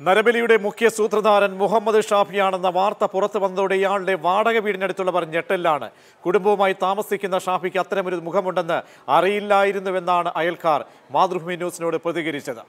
നരബലിയുടെ മുഖ്യ സൂത്രധാരൻ മുഹമ്മദ് ഷാഫിയാണെന്ന വാർത്ത പുറത്തു വന്നതോടെ ഇയാളുടെ വാടക വീടിനടുത്തുള്ളവർ ഞെട്ടലിലാണ് കുടുംബവുമായി താമസിക്കുന്ന ഷാഫിക്ക് അത്തരമൊരു മുഖമുണ്ടെന്ന് അറിയില്ലായിരുന്നുവെന്നാണ് അയൽക്കാർ മാതൃഭൂമി ന്യൂസിനോട് പ്രതികരിച്ചത്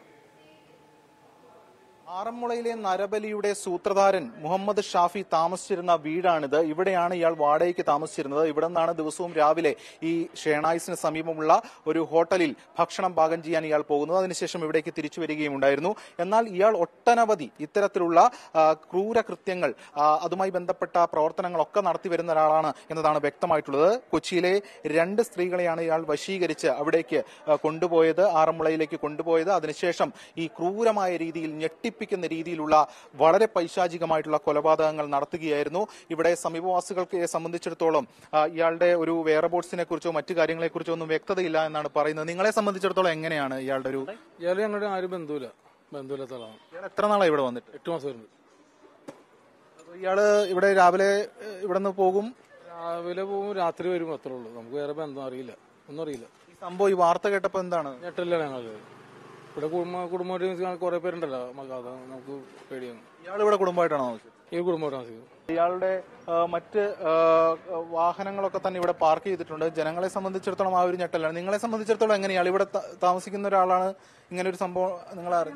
ആറന്മുളയിലെ നരബലിയുടെ സൂത്രധാരൻ മുഹമ്മദ് ഷാഫി താമസിച്ചിരുന്ന വീടാണിത് ഇവിടെയാണ് ഇയാൾ വാടകയ്ക്ക് താമസിച്ചിരുന്നത് ഇവിടെ നിന്നാണ് ദിവസവും രാവിലെ ഈ ഷേണായിസിന് സമീപമുള്ള ഒരു ഹോട്ടലിൽ ഭക്ഷണം പാകം ചെയ്യാൻ ഇയാൾ പോകുന്നത് അതിനുശേഷം ഇവിടേക്ക് തിരിച്ചു വരികയും ഉണ്ടായിരുന്നു എന്നാൽ ഇയാൾ ഒട്ടനവധി ഇത്തരത്തിലുള്ള ആ, ക്രൂരകൃത്യങ്ങൾ ആ, അതുമായി ബന്ധപ്പെട്ട പ്രവർത്തനങ്ങളൊക്കെ നടത്തി വരുന്ന ഒരാളാണ് എന്നതാണ് വ്യക്തമായിട്ടുള്ളത് കൊച്ചിയിലെ രണ്ട് സ്ത്രീകളെയാണ് ഇയാൾ വശീകരിച്ച് അവിടേക്ക് ആ, കൊണ്ടുപോയത് ആറന്മുളയിലേക്ക് കൊണ്ടുപോയത് അതിനുശേഷം ഈ ക്രൂരമായ രീതിയിൽ ഞെട്ടിപ്പിക്കുന്ന രീതിയിലുള്ള വളരെ പൈശാചികമായിട്ടുള്ള കൊലപാതകങ്ങൾ നടത്തുകയായിരുന്നു ഇവിടെ സമീപവാസികൾക്ക് സംബന്ധിച്ചിടത്തോളം ആ, ഇയാളുടെ ഒരു വെയറബോട്ട്സിനെ കുറിച്ചോ മറ്റു കാര്യങ്ങളെ കുറിച്ചോ ഒന്നും വ്യക്തതയില്ല എന്നാണ് പറയുന്നത് നിങ്ങളെ സംബന്ധിച്ചിടത്തോളം എങ്ങനെയാണ് ഇയാളുടെ ഒരു ഇയാള് ഞങ്ങളുടെ ആരും ബന്ധുവില്ല ബന്ധുവില്ലാത്ത ആളാണ് ഇയാൾ എത്ര നാളാണ് ഇവിടെ വന്നിട്ട് എട്ട് മാസം വരുന്നത് അപ്പൊ ഇയാള് ഇവിടെ രാവിലെ ഏഹ്, ഇവിടെ നിന്ന് പോകും രാവിലെ പോകും രാത്രി വരും അത്രേ ഉള്ളൂ നമുക്ക് വേറെ ബന്ധം അറിയില്ല ഒന്നും അറിയില്ല ഈ സംഭവം ഈ വാർത്ത കേട്ടപ്പോ എന്താണ് ഞെട്ടല്ല ഞങ്ങൾക്ക് ഇവിടെ കുടുംബ കുടുംബമായിട്ട് കുറെ പേരുണ്ടല്ലോ നമുക്ക് അത് നമുക്ക് പേടിയാണ് ഇയാൾ ഇവിടെ കുടുംബമായിട്ടാണോ താമസിച്ചത് ഈ കുടുംബമായിട്ട് താമസിക്കുന്നത് ഇയാളുടെ ആ, മറ്റ് ആ, വാഹനങ്ങളൊക്കെ തന്നെ ഇവിടെ പാർക്ക് ചെയ്തിട്ടുണ്ട് ജനങ്ങളെ സംബന്ധിച്ചിടത്തോളം ആ ഒരു ഞെട്ടലാണ് നിങ്ങളെ സംബന്ധിച്ചിടത്തോളം എങ്ങനെ ഇയാൾ ഇവിടെ ത- താമസിക്കുന്ന ഒരാളാണ് ഇങ്ങനെ ഒരു സംഭവം നിങ്ങൾ അറിയാം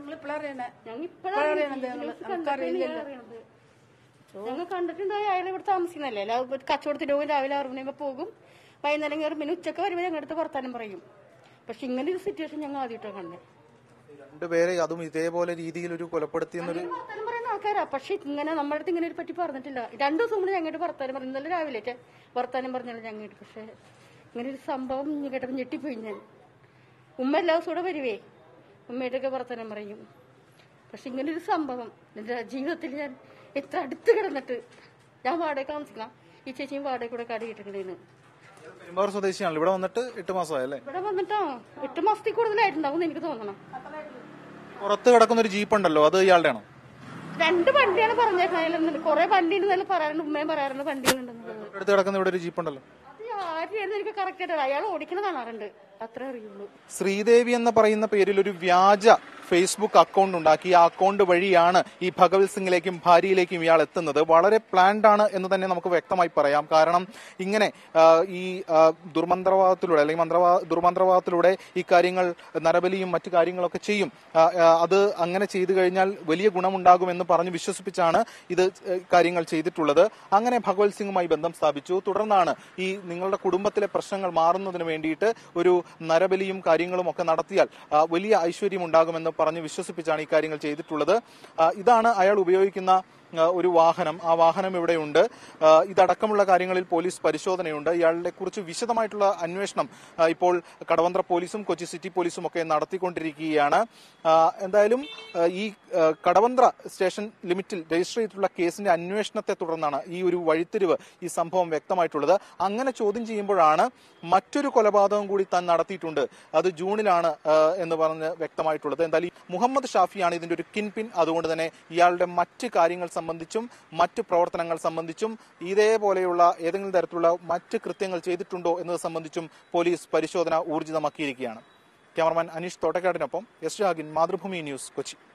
ഞങ്ങൾ കണ്ടിട്ടുണ്ടായി അയാൾ ഇവിടെ താമസിക്കുന്നല്ലേ അല്ല ഇപ്പൊ കച്ചവടത്തിന് പോകും രാവിലെ ആറു മണിയാകുമ്പോൾ പോകും വൈകുന്നേരം കയറും പിന്നെ ഉച്ചക്ക് വരുമ്പോൾ ഞങ്ങളുടെ അടുത്ത് വർത്താനം പറയും പക്ഷെ ഇങ്ങനെ ഒരു സിറ്റുവേഷൻ ഞങ്ങൾ ആദ്യമായിട്ടാണ് കണ്ടത് രണ്ടുപേരെ അതും ഇതേപോലെ രീതിയിൽ ഒരു കൊലപ്പെടുത്തിയെന്നൊരു വർത്താനം പറയുന്ന ആൾക്കാരാ പക്ഷെ ഇങ്ങനെ നമ്മുടെ അടുത്ത് ഇങ്ങനെ ഒരു പറ്റി പറഞ്ഞിട്ടില്ല രണ്ടു ദിവസം മുമ്പ് ഞങ്ങളുടെ വർത്താനം പറഞ്ഞു ഇന്നലെ രാവിലെ വർത്താനം പറഞ്ഞല്ലോ ഞങ്ങളുടെ പക്ഷെ ഇങ്ങനെ ഒരു സംഭവം കേട്ടപ്പോൾ ഞെട്ടിപ്പോയി ഞാൻ ഉമ്മ എല്ലാ ദിവസവും കൂടെ വരുവേ ഉമ്മയുടെയൊക്കെ വർത്താനം പറയും പക്ഷെ ഇങ്ങനെ ഒരു സംഭവം എൻ്റെ ജീവിതത്തിൽ ഞാൻ എത്ര അടുത്ത് കിടന്നിട്ട് ഞാൻ വാടക താമസിക്കണം ഈ ചേച്ചിയും വാടക കൂടെ കട കിട്ടുന്നതിന് പെരുമ്പാവൂർ സ്വദേശിയാണല്ലോ ഇവിടെ വന്നിട്ട് എട്ട് മാസമായല്ലേ ഇവിടെ വന്നിട്ടോ എട്ട് മാസത്തിൽ കൂടുതലായിട്ടുണ്ടാവും എന്ന് എനിക്ക് തോന്നണം പുറത്ത് കിടക്കുന്ന ഒരു ജീപ്പ് ഉണ്ടല്ലോ അത് ഇയാളുടെ ആണോ രണ്ട് വണ്ടിയാണ് പറഞ്ഞേക്കുന്നത് കുറെ വണ്ടി ഉണ്ടെന്നല്ല പറയാറുണ്ട് ഉമ്മയും പറയാറുണ്ട് വണ്ടികളുണ്ടെന്നുള്ളത് അടുത്ത് കിടക്കുന്ന ഇവിടെ ഒരു ജീപ്പ് ഉണ്ടല്ലോ അത് ആരെയായിരുന്നു എനിക്ക് കറക്റ്റ് ആയിട്ട് അയാൾ ഓടിക്കണ കാണാറുണ്ട് അത്രേ അറിയുള്ളൂ ശ്രീദേവി എന്ന് പറയുന്ന പേരിൽ ഒരു വ്യാജ ഫേസ്ബുക്ക് അക്കൗണ്ട് ഉണ്ടാക്കി ആ അക്കൗണ്ട് വഴിയാണ് ഈ ഭഗവത് സിംഗിലേക്കും ഭാര്യയിലേക്കും ഇയാൾ എത്തുന്നത് വളരെ പ്ലാൻഡ് ആണ് എന്ന് തന്നെ നമുക്ക് വ്യക്തമായി പറയാം കാരണം ഇങ്ങനെ ആ, ഈ ആ, ദുർമന്ത്രവാദത്തിലൂടെ അല്ലെങ്കിൽ മന്ത്രവാ ദുർമന്ത്രവാദത്തിലൂടെ ഈ കാര്യങ്ങൾ നരബലിയും മറ്റു കാര്യങ്ങളൊക്കെ ചെയ്യും ആ, ആ, അത് അങ്ങനെ ചെയ്തു കഴിഞ്ഞാൽ വലിയ ഗുണമുണ്ടാകുമെന്ന് പറഞ്ഞ് വിശ്വസിപ്പിച്ചാണ് ഇത് ഏഹ്, കാര്യങ്ങൾ ചെയ്തിട്ടുള്ളത് അങ്ങനെ ഭഗവത് സിംഗുമായി ബന്ധം സ്ഥാപിച്ചു തുടർന്നാണ് ഈ നിങ്ങളുടെ കുടുംബത്തിലെ പ്രശ്നങ്ങൾ മാറുന്നതിന് വേണ്ടിയിട്ട് ഒരു നരബലിയും കാര്യങ്ങളും ഒക്കെ നടത്തിയാൽ ആ, വലിയ ഐശ്വര്യം ഉണ്ടാകുമെന്ന് പറഞ്ഞ് വിശ്വസിപ്പിച്ചാണ് ഈ കാര്യങ്ങൾ ചെയ്തിട്ടുള്ളത് ആ, ഇതാണ് അയാൾ ഉപയോഗിക്കുന്ന ആ, ഒരു വാഹനം ആ വാഹനം ഇവിടെയുണ്ട് ആ, ഇതടക്കമുള്ള കാര്യങ്ങളിൽ പോലീസ് പരിശോധനയുണ്ട് ഇയാളെ കുറിച്ച് വിശദമായിട്ടുള്ള അന്വേഷണം ആ, ഇപ്പോൾ കടവന്ത്ര പോലീസും കൊച്ചി സിറ്റി പോലീസും ഒക്കെ നടത്തിക്കൊണ്ടിരിക്കുകയാണ് ആ, എന്തായാലും ആ, ഈ ആ, കടവന്ത്ര സ്റ്റേഷൻ ലിമിറ്റിൽ രജിസ്റ്റർ ചെയ്തിട്ടുള്ള കേസിന്റെ അന്വേഷണത്തെ തുടർന്നാണ് ഈ ഒരു വഴിത്തിരിവ് ഈ സംഭവം വ്യക്തമായിട്ടുള്ളത് അങ്ങനെ ചോദ്യം ചെയ്യുമ്പോഴാണ് മറ്റൊരു കൊലപാതകം കൂടി താൻ നടത്തിയിട്ടുണ്ട് അത് ജൂണിലാണ് ആ, എന്ന് പറഞ്ഞ് വ്യക്തമായിട്ടുള്ളത് എന്തായാലും ഈ മുഹമ്മദ് ഷാഫിയാണ് ഇതിന്റെ ഒരു കിൻ പിൻ അതുകൊണ്ട് തന്നെ ഇയാളുടെ മറ്റ് കാര്യങ്ങൾ സംബന്ധിച്ചും മറ്റ് പ്രവർത്തനങ്ങൾ സംബന്ധിച്ചും ഇതേപോലെയുള്ള ഏതെങ്കിലും തരത്തിലുള്ള മറ്റ് കൃത്യങ്ങൾ ചെയ്തിട്ടുണ്ടോ എന്നത് സംബന്ധിച്ചും പോലീസ് പരിശോധന ഊർജിതമാക്കിയിരിക്കുകയാണ് ക്യാമറമാൻ അനീഷ് തോട്ടക്കാടിനൊപ്പം എസ് ജാഗിൻ മാതൃഭൂമി ന്യൂസ് കൊച്ചി